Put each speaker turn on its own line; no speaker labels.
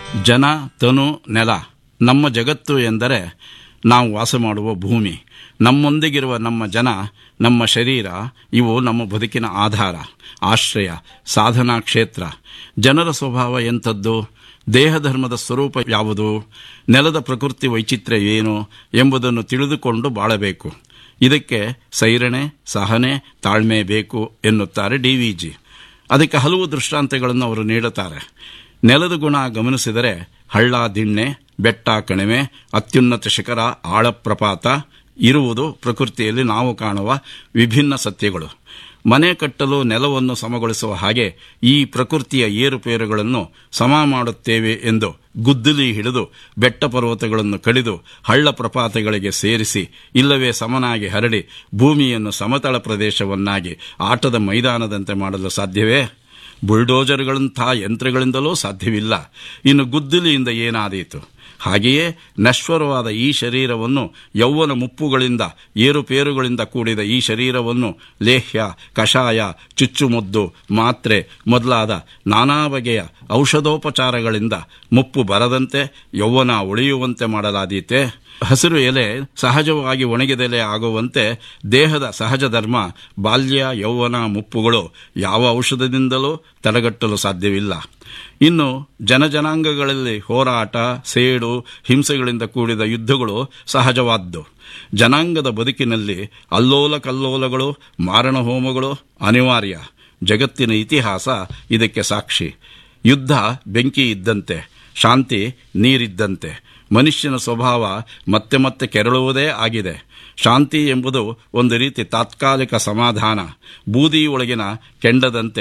ಜನ ತನು ನೆಲ ನಮ್ಮ ಜಗತ್ತು ಎಂದರೆ ನಾವು ವಾಸ ಮಾಡುವ ಭೂಮಿ ನಮ್ಮೊಂದಿಗಿರುವ ನಮ್ಮ ಜನ ನಮ್ಮ ಶರೀರ ಇವು ನಮ್ಮ ಬದುಕಿನ ಆಧಾರ ಆಶ್ರಯ ಸಾಧನಾ ಕ್ಷೇತ್ರ ಜನರ ಸ್ವಭಾವ ಎಂಥದ್ದು ದೇಹಧರ್ಮದ ಸ್ವರೂಪ ಯಾವುದು ನೆಲದ ಪ್ರಕೃತಿ ವೈಚಿತ್ರ್ಯ ಏನು ಎಂಬುದನ್ನು ತಿಳಿದುಕೊಂಡು ಬಾಳಬೇಕು ಇದಕ್ಕೆ ಸೈರಣೆ ಸಹನೆ ತಾಳ್ಮೆ ಬೇಕು ಎನ್ನುತ್ತಾರೆ ಡಿ ವಿ ಜಿ ಅದಕ್ಕೆ ಹಲವು ದೃಷ್ಟಾಂತಗಳನ್ನು ಅವರು ನೀಡುತ್ತಾರೆ ನೆಲದ ಗುಣ ಗಮನಿಸಿದರೆ ಹಳ್ಳ ದಿಣ್ಣೆ ಬೆಟ್ಟ ಕಣಿವೆ ಅತ್ಯುನ್ನತ ಶಿಖರ ಆಳಪ್ರಪಾತ ಇರುವುದು ಪ್ರಕೃತಿಯಲ್ಲಿ ನಾವು ಕಾಣುವ ವಿಭಿನ್ನ ಸತ್ಯಗಳು ಮನೆ ಕಟ್ಟಲು ನೆಲವನ್ನು ಸಮಗೊಳಿಸುವ ಹಾಗೆ ಈ ಪ್ರಕೃತಿಯ ಏರುಪೇರುಗಳನ್ನು ಸಮ ಮಾಡುತ್ತೇವೆ ಎಂದು ಗುದ್ದಲಿ ಹಿಡಿದು ಬೆಟ್ಟ ಪರ್ವತಗಳನ್ನು ಕಡಿದು ಹಳ್ಳ ಪ್ರಪಾತಗಳಿಗೆ ಸೇರಿಸಿ ಇಲ್ಲವೇ ಸಮನಾಗಿ ಹರಡಿ ಭೂಮಿಯನ್ನು ಸಮತಳ ಪ್ರದೇಶವನ್ನಾಗಿ ಆಟದ ಮೈದಾನದಂತೆ ಮಾಡಲು ಸಾಧ್ಯವೇ ಬುಲ್ಡೋಜರ್ಗಳಂಥ ಯಂತ್ರಗಳಿಂದಲೂ ಸಾಧ್ಯವಿಲ್ಲ ಇನ್ನು ಗುದ್ದಲಿಯಿಂದ ಏನಾದೀತು ಹಾಗೆಯೇ ನಶ್ವರವಾದ ಈ ಶರೀರವನ್ನು ಯೌವನ ಮುಪ್ಪುಗಳಿಂದ ಏರುಪೇರುಗಳಿಂದ ಕೂಡಿದ ಈ ಶರೀರವನ್ನು ಲೇಹ್ಯ ಕಷಾಯ ಚುಚ್ಚುಮದ್ದು ಮಾತ್ರೆ ಮೊದಲಾದ ನಾನಾ ಬಗೆಯ ಔಷಧೋಪಚಾರಗಳಿಂದ ಮುಪ್ಪು ಬರದಂತೆ ಯೌವನ ಉಳಿಯುವಂತೆ ಮಾಡಲಾದೀತೆ ಹಸಿರು ಎಲೆ ಸಹಜವಾಗಿ ಒಣಗಿದೆಲೆ ಆಗುವಂತೆ ದೇಹದ ಸಹಜ ಧರ್ಮ ಬಾಲ್ಯ ಯೌವನ ಮುಪ್ಪುಗಳು ಯಾವ ಔಷಧದಿಂದಲೂ ತಡೆಗಟ್ಟಲು ಸಾಧ್ಯವಿಲ್ಲ ಇನ್ನು ಜನಜನಾಂಗಗಳಲ್ಲಿ ಹೋರಾಟ ಸೇಡು ಹಿಂಸೆಗಳಿಂದ ಕೂಡಿದ ಯುದ್ಧಗಳು ಸಹಜವಾದ್ದು ಜನಾಂಗದ ಬದುಕಿನಲ್ಲಿ ಅಲ್ಲೋಲ ಕಲ್ಲೋಲಗಳು ಮಾರಣ ಹೋಮಗಳು ಅನಿವಾರ್ಯ ಜಗತ್ತಿನ ಇತಿಹಾಸ ಇದಕ್ಕೆ ಸಾಕ್ಷಿ ಯುದ್ಧ ಬೆಂಕಿ ಇದ್ದಂತೆ ಶಾಂತಿ ನೀರಿದ್ದಂತೆ ಮನುಷ್ಯನ ಸ್ವಭಾವ ಮತ್ತೆ ಮತ್ತೆ ಕೆರಳುವುದೇ ಆಗಿದೆ ಶಾಂತಿ ಎಂಬುದು ಒಂದು ರೀತಿ ತಾತ್ಕಾಲಿಕ ಸಮಾಧಾನ ಬೂದಿಯೊಳಗಿನ ಕೆಂಡದಂತೆ